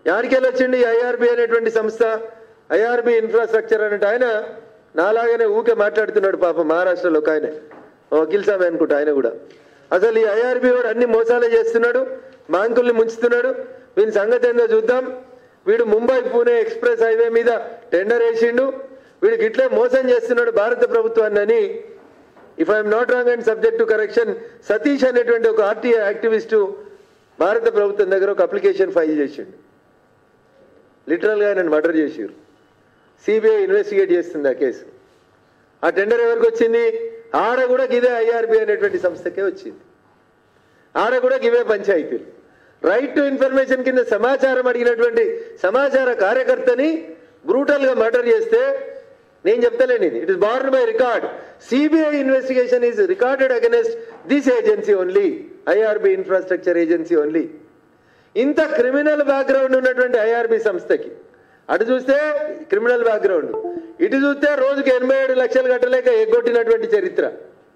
యాడికెళ్ళి వచ్చింది ఐఆర్బి అనేటువంటి సంస్థ ఐఆర్బి ఇన్ఫ్రాస్ట్రక్చర్ అన్నట్టు ఆయన నాలాగానే ఊకే మాట్లాడుతున్నాడు పాప మహారాష్ట్రలో ఒక ఆయన వకీల్ సామె అనుకుంటా ఆయన కూడా అసలు ఈ ఐఆర్బి వాడు అన్ని మోసాలే చేస్తున్నాడు బ్యాంకుల్ని ముంచుతున్నాడు వీని సంగతి ఏందో చూద్దాం వీడు ముంబై పూణే ఎక్స్ప్రెస్ హైవే మీద టెండర్ వేసిండు వీడికి ఇట్లే మోసం చేస్తున్నాడు భారత ప్రభుత్వాన్ని అని if I'm not wrong and subject to correction Satish అనేటువంటి ఒక ఆర్టీఐ యాక్టివిస్టు భారత ప్రభుత్వం దగ్గర ఒక అప్లికేషన్ ఫైల్ చేసిండు లిటరల్గా ఆయన మర్డర్ చేసిరు సిబిఐ ఇన్వెస్టిగేట్ చేస్తుంది ఆ కేసు ఆ టెండర్ ఎవరికి వచ్చింది ఆడ కూడా గిదే ఐఆర్బి అనేటువంటి సంస్థకే వచ్చింది ఆడ కూడా గివే పంచాయతీలు రైట్ టు ఇన్ఫర్మేషన్ కింద సమాచారం అడిగినటువంటి సమాచార కార్యకర్తని బ్రూటల్గా మర్డర్ చేస్తే నేను చెప్తలేను ఇది it is borne by record CBI investigation is recorded against this agency only IRB infrastructure agency only ఇంత క్రిమినల్ బ్యాక్గ్రౌండ్ ఉన్నటువంటి ఐఆర్బి సంస్థకి అటు చూస్తే క్రిమినల్ బ్యాక్గ్రౌండ్ ఇటు చూస్తే రోజుకి ఎనభై ఏడు లక్షలు కట్టలేక ఎగ్గొట్టినటువంటి చరిత్ర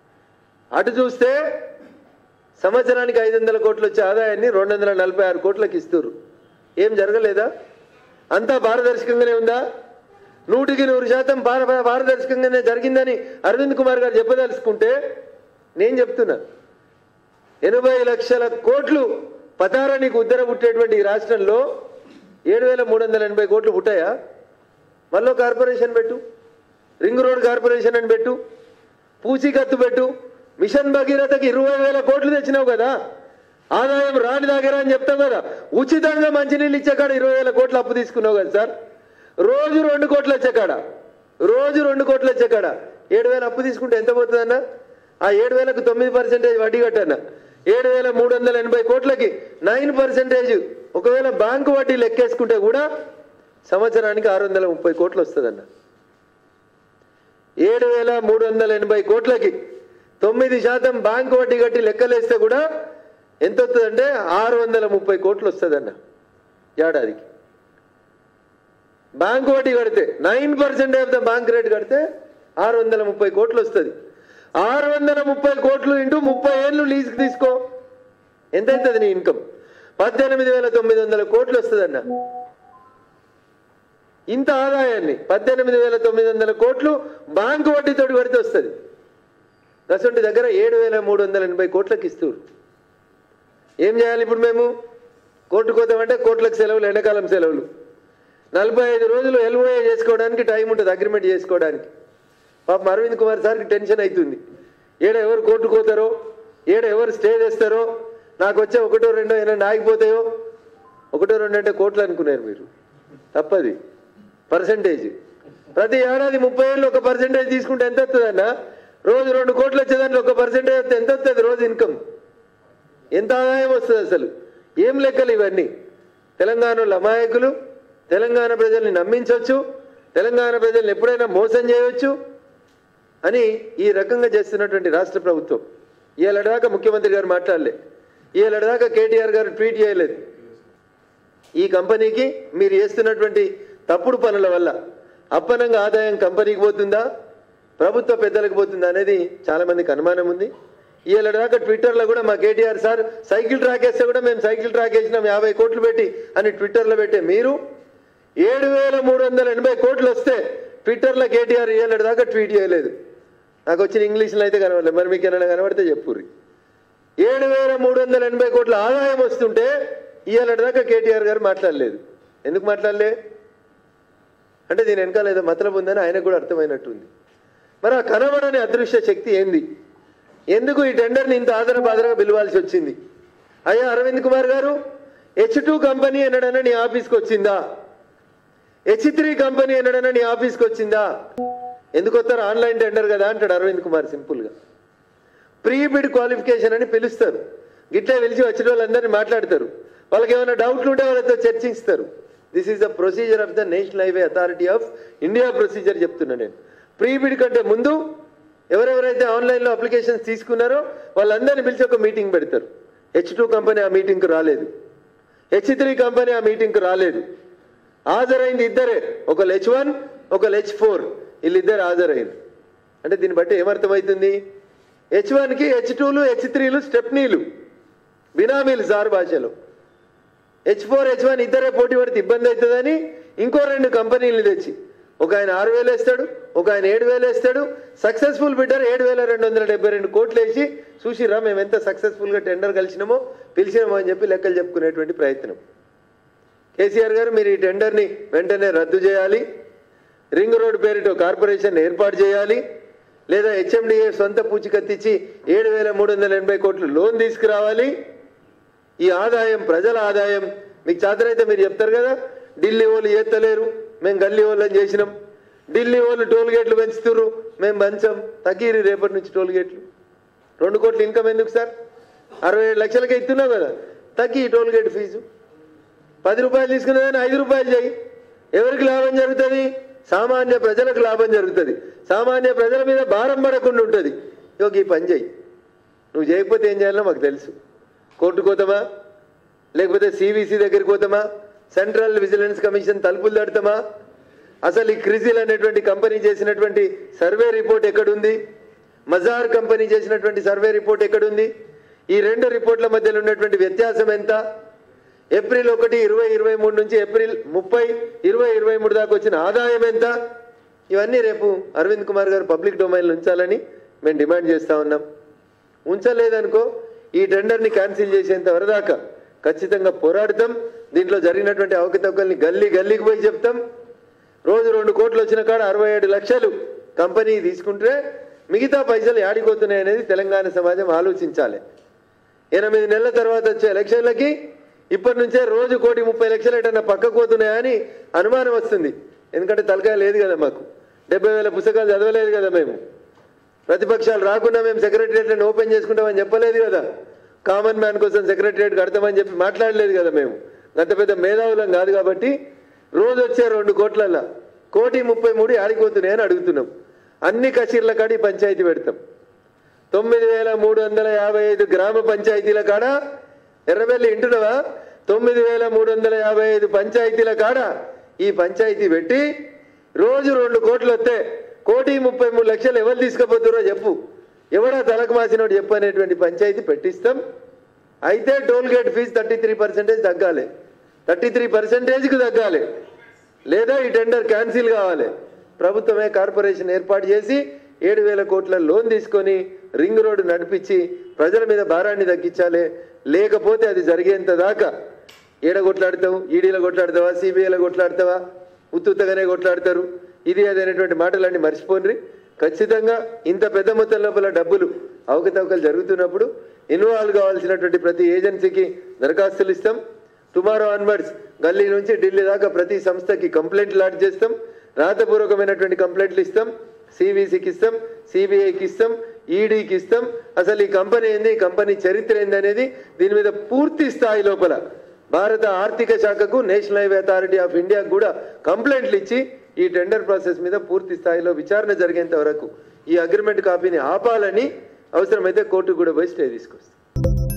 అటు చూస్తే సంవత్సరానికి ఐదు వందల కోట్లు వచ్చే ఆదాయాన్ని రెండు వందల నలభై ఆరు కోట్లకి ఇస్తారు ఏం జరగలేదా అంతా పారదర్శకంగానే ఉందా నూటికి నూరు శాతం పార పారదర్శకంగానే జరిగిందని అరవింద్ కుమార్ గారు చెప్పదలుచుకుంటే నేను చెప్తున్నా ఎనభై లక్షల కోట్లు పతారానికి ఉద్దర పుట్టేటువంటి ఈ రాష్ట్రంలో ఏడు వేల మూడు వందల ఎనభై కోట్లు పుట్టాయా మళ్ళీ కార్పొరేషన్ పెట్టు రింగ్ రోడ్ కార్పొరేషన్ అని పెట్టు పూచీకత్తు పెట్టు మిషన్ భగీరథకి ఇరవై వేల కోట్లు తెచ్చినావు కదా ఆదాయం రాని దగ్గర అని చెప్తావు కదా ఉచితంగా మంచినీళ్ళు ఇచ్చే కాడ ఇరవై వేల కోట్లు అప్పు తీసుకున్నావు కదా సార్ రోజు రెండు కోట్లు వచ్చే కాడ రోజు రెండు కోట్లు వచ్చే కాడ ఏడు వేల అప్పు తీసుకుంటే ఎంత పోతుందన్న ఆ ఏడు వేలకు తొమ్మిది పర్సెంటేజ్ వడ్డీ కట్టన్న ఏడు వేల మూడు వందల ఎనభై కోట్లకి నైన్ పర్సెంటేజ్ ఒకవేళ బ్యాంకు వడ్డీ లెక్కేసుకుంటే కూడా సంవత్సరానికి ఆరు వందల ముప్పై కోట్లు వస్తుందన్న ఏడు వేల మూడు వందల ఎనభై కోట్లకి తొమ్మిది శాతం బ్యాంకు వడ్డీ కట్టి లెక్కలేస్తే కూడా ఎంత వస్తుందంటే ఆరు వందల ముప్పై కోట్లు వస్తుందన్న ఏడాదికి బ్యాంకు వడ్డీ కడితే nine percent of the bank rate కడితే ఆరు వందల ముప్పై కోట్లు వస్తుంది ఆరు వందల ముప్పై కోట్లు ఇంటూ ముప్పై ఏళ్ళు లీజుకి తీసుకో ఎంత అవుతుంది నీ ఇన్కమ్ పద్దెనిమిది వేల తొమ్మిది వందల కోట్లు వస్తుందన్న ఇంత ఆదాయాన్ని పద్దెనిమిది వేల తొమ్మిది వందల కోట్లు బ్యాంకు వడ్డీతోటి పడితే వస్తుంది రసంటి దగ్గర ఏడు వేల మూడు వందల ఎనభై కోట్లకి ఇస్తారు ఏం చేయాలి ఇప్పుడు మేము కోర్టు కోతామంటే కోట్లకు సెలవులు ఎండాకాలం సెలవులు నలభై ఐదు రోజులు ఎల్ఓఏ చేసుకోవడానికి టైం ఉంటుంది అగ్రిమెంట్ చేసుకోవడానికి పాపం అరవింద్ కుమార్ సార్కి టెన్షన్ అవుతుంది ఏడ ఎవరు కోర్టు కోతారో ఏడ ఎవరు స్టే చేస్తారో నాకు వచ్చే ఒకటో రెండో ఏమైనా ఆగిపోతాయో ఒకటో రెండు అంటే కోట్లు అనుకున్నారు మీరు తప్పది పర్సంటేజ్ ప్రతి ఏడాది ముప్పై ఏళ్ళు ఒక పర్సంటేజ్ తీసుకుంటే ఎంత వస్తుందన్న రోజు రెండు కోట్లు వచ్చేదాంట్లో ఒక పర్సంటేజ్ వస్తే ఎంత వస్తుంది రోజు ఇన్కమ్ ఎంత ఆదాయం వస్తుంది అసలు ఏం లెక్కలు ఇవన్నీ తెలంగాణలో అమాయకులు తెలంగాణ ప్రజల్ని నమ్మించవచ్చు తెలంగాణ ప్రజల్ని ఎప్పుడైనా మోసం చేయవచ్చు అని ఈ రకంగా చేస్తున్నటువంటి రాష్ట్ర ప్రభుత్వం ఇవాళ దాకా ముఖ్యమంత్రి గారు మాట్లాడలే ఇవాళ దాకా కేటీఆర్ గారు ట్వీట్ చేయలేదు ఈ కంపెనీకి మీరు చేస్తున్నటువంటి తప్పుడు పనుల వల్ల అప్పనంగా ఆదాయం కంపెనీకి పోతుందా ప్రభుత్వ పెద్దలకు పోతుందా అనేది చాలా మందికి అనుమానం ఉంది ఇవాళ దాకా ట్విట్టర్లో కూడా మా కేటీఆర్ సార్ సైకిల్ ట్రాక్ వేస్తే కూడా మేము సైకిల్ ట్రాక్ వేసినాం యాభై కోట్లు పెట్టి అని ట్విట్టర్లో పెట్టే మీరు ఏడు వేల మూడు వందల ఎనభై కోట్లు వస్తే ట్విట్టర్లో కేటీఆర్ ఇవాళ దాకా ట్వీట్ చేయలేదు నాకు వచ్చిన ఇంగ్లీష్లో అయితే కనబడలేదు మరి మీకు ఏమైనా కనబడితే చెప్పుర్రి ఏడు వేల మూడు వందల ఎనభై కోట్ల ఆదాయం వస్తుంటే ఇవాళ దాకా కేటీఆర్ గారు మాట్లాడలేదు ఎందుకు మాట్లాడలే అంటే దీని వెనకాల ఏదో మతలబు ఉందని ఆయనకు కూడా అర్థమైనట్టుంది మరి ఆ కనబడని అదృశ్య శక్తి ఏంది ఎందుకు ఈ టెండర్ని ఇంత ఆదర బాదరగా పిలవాల్సి వచ్చింది అయ్యా అరవింద్ కుమార్ గారు హెచ్ టూ కంపెనీ ఎన్నడన్నా నీ ఆఫీస్కి వచ్చిందా హెచ్ త్రీ కంపెనీ ఎన్నడన్నా నీ ఆఫీస్కి వచ్చిందా ఎందుకు వస్తారు ఆన్లైన్ టెండర్ కదా అంటాడు అరవింద్ కుమార్ సింపుల్గా ప్రీ బిడ్ క్వాలిఫికేషన్ అని పిలుస్తారు గిట్లే పిలిచి వచ్చిన వాళ్ళందరినీ మాట్లాడతారు వాళ్ళకి ఏమైనా డౌట్లు ఉంటే వాళ్ళతో చర్చిస్తారు this is the procedure of the National Highway Authority of India procedure చెప్తున్నా నేను ప్రీ బిడ్ కంటే ముందు ఎవరెవరైతే ఆన్లైన్లో అప్లికేషన్స్ తీసుకున్నారో వాళ్ళందరినీ పిలిచి ఒక మీటింగ్ పెడతారు హెచ్ టూ కంపెనీ ఆ మీటింగ్కి రాలేదు హెచ్ త్రీ కంపెనీ ఆ మీటింగ్కి రాలేదు హాజరైంది ఇద్దరే ఒక హెచ్ వన్ ఒక హెచ్ ఫోర్ వీళ్ళిద్దరు హాజరైంది అంటే దీన్ని బట్టి ఏమర్థమవుతుంది హెచ్ వన్కి హెచ్ టూలు హెచ్ త్రీలు స్టెప్నీలు బినామీలు సార్ భాషలో హెచ్ ఫోర్ హెచ్ వన్ ఇద్దరే పోటీ పడితే ఇబ్బంది అవుతుందని ఇంకో రెండు కంపెనీలు తెచ్చి ఒక ఆయన ఆరు వేలు వేస్తాడు ఒక ఆయన ఏడు వేలు వేస్తాడు సక్సెస్ఫుల్ బిడ్డర్ ఏడు వేల రెండు వందల డెబ్బై రెండు కోట్లు వేసి చూసిరా మేము ఎంత సక్సెస్ఫుల్గా టెండర్ కలిసినామో పిలిచినామో అని చెప్పి లెక్కలు చెప్పుకునేటువంటి ప్రయత్నం కేసీఆర్ గారు మీరు ఈ టెండర్ని వెంటనే రద్దు చేయాలి రింగ్ రోడ్ పేరిట కార్పొరేషన్ ఏర్పాటు చేయాలి లేదా హెచ్ఎండిఏ సొంత పూచికత్తిచ్చి ఏడు వేల మూడు వందల ఎనభై కోట్లు లోన్ తీసుకురావాలి ఈ ఆదాయం ప్రజల ఆదాయం మీకు చేతనైతే మీరు చెప్తారు కదా ఢిల్లీ వాళ్ళు ఎత్తలేరు మేము గల్లీ వాళ్ళని చేసినాం ఢిల్లీ వాళ్ళు టోల్ గేట్లు పెంచుతుర్రు మేము పెంచాం తగ్గీరి రేపటి నుంచి టోల్ గేట్లు రెండు కోట్ల ఇన్కమ్ ఎందుకు సార్ అరవై ఏడు లక్షలకే ఇస్తున్నావు కదా తగ్గి ఈ టోల్ గేట్ ఫీజు పది రూపాయలు తీసుకునేదాన్ని ఐదు రూపాయలు చేయి ఎవరికి లాభం జరుగుతుంది సామాన్య ప్రజలకు లాభం జరుగుతుంది సామాన్య ప్రజల మీద భారం పడకుండా ఉంటుంది ఇక ఈ పని చేయి నువ్వు చేయకపోతే ఏం చేయాలో మాకు తెలుసు కోర్టు కోతామా లేకపోతే సివిసి దగ్గరికి పోతామా సెంట్రల్ విజిలెన్స్ కమిషన్ తలుపులు తడతామా అసలు ఈ క్రిజిల్ అనేటువంటి కంపెనీ చేసినటువంటి సర్వే రిపోర్ట్ ఎక్కడుంది మజార్ కంపెనీ చేసినటువంటి సర్వే రిపోర్ట్ ఎక్కడుంది ఈ రెండు రిపోర్ట్ల మధ్యలో ఉన్నటువంటి వ్యత్యాసం ఎంత ఏప్రిల్ ఒకటి ఇరవై ఇరవై మూడు నుంచి ఏప్రిల్ ముప్పై ఇరవై ఇరవై మూడు దాకా వచ్చిన ఆదాయం ఎంత ఇవన్నీ రేపు అరవింద్ కుమార్ గారు పబ్లిక్ డొమైన్లో ఉంచాలని మేము డిమాండ్ చేస్తా ఉన్నాం ఉంచలేదనుకో ఈ టెండర్ని క్యాన్సిల్ చేసేంత వరదాకా ఖచ్చితంగా పోరాడతాం దీంట్లో జరిగినటువంటి అవకతవకల్ని గల్లీ గల్లీకి పోయి చెప్తాం రోజు రెండు కోట్లు వచ్చిన కాడ అరవై ఏడు లక్షలు కంపెనీ తీసుకుంటే మిగతా పైసలు యాడిపోతున్నాయి అనేది తెలంగాణ సమాజం ఆలోచించాలి ఎనిమిది నెలల తర్వాత వచ్చే ఎలక్షన్లకి ఇప్పటి నుంచే రోజు కోటి ముప్పై లక్షలు ఎటన్నా పక్కకు పోతున్నాయని అనుమానం వస్తుంది ఎందుకంటే తలకాయ లేదు కదా మాకు డెబ్బై వేల పుస్తకాలు చదవలేదు కదా మేము ప్రతిపక్షాలు రాకుండా మేము సెక్రటరియట్ని ఓపెన్ చేసుకుంటామని చెప్పలేదు కదా కామన్ మ్యాన్ కోసం సెక్రటరియట్ కడతామని చెప్పి మాట్లాడలేదు కదా మేము అంత పెద్ద మేధావులం కాదు కాబట్టి రోజు వచ్చే రెండు కోట్లల్లో కోటి ముప్పై మూడు ఆడిపోతున్నాయని అడుగుతున్నాం అన్ని కచీర్ల కాడి పంచాయతీ పెడతాం తొమ్మిది వేల మూడు వందల యాభై ఐదు గ్రామ పంచాయతీల కాడ ఎర్రబెల్లి ఇంటున్నవా తొమ్మిది వేల మూడు వందల యాభై ఐదు పంచాయతీల కాడ ఈ పంచాయతీ పెట్టి రోజు రెండు కోట్లు వస్తే కోటి ముప్పై మూడు లక్షలు ఎవరు తీసుకుపోతురో చెప్పు ఎవడా తలకు మాసినోడు చెప్పు అనేటువంటి పంచాయతీ పెట్టిస్తాం అయితే toll gate fee thirty three percentage తగ్గాలి థర్టీ త్రీ పర్సెంటేజ్కి తగ్గాలి లేదా ఈ టెండర్ క్యాన్సిల్ కావాలి ప్రభుత్వమే కార్పొరేషన్ ఏర్పాటు చేసి ఏడు వేల కోట్ల లోన్ తీసుకొని రింగ్ రోడ్డు నడిపించి ప్రజల మీద భారాన్ని తగ్గించాలి లేకపోతే అది జరిగేంత దాకా ఏడ కొట్లాడతావు ఈడీలో కొట్లాడతావా సిబిఐలో కొట్లాడతావా ఉత్తుత్తగానే కొట్లాడతారు ఇది అది అనేటువంటి మాటలన్నీ మర్చిపోండి ఖచ్చితంగా ఇంత పెద్ద మొత్తం లోపల డబ్బులు అవకతవకలు జరుగుతున్నప్పుడు ఇన్వాల్వ్ కావాల్సినటువంటి ప్రతి ఏజెన్సీకి దరఖాస్తులు ఇస్తాం టుమారో ఆన్వర్డ్స్ గల్లీ నుంచి ఢిల్లీ దాకా ప్రతి సంస్థకి కంప్లైంట్ లాడ్జ్ చేస్తాం రాతపూర్వకమైనటువంటి కంప్లైంట్లు ఇస్తాం సివిసికి ఇస్తాం సిబిఐకి ఇస్తాం ఈడీకి ఇస్తాం అసలు ఈ కంపెనీ ఏంది ఈ కంపెనీ చరిత్ర ఏంది అనేది దీని మీద పూర్తి స్థాయి లోపల భారత ఆర్థిక శాఖకు నేషనల్ హైవే అథారిటీ ఆఫ్ ఇండియాకు కూడా కంప్లైంట్లు ఇచ్చి ఈ టెండర్ ప్రాసెస్ మీద పూర్తి స్థాయిలో విచారణ జరిగేంత వరకు ఈ అగ్రిమెంట్ కాపీని ఆపాలని అవసరమైతే కోర్టుకు కూడా పోయి స్టే తీసుకొస్తాం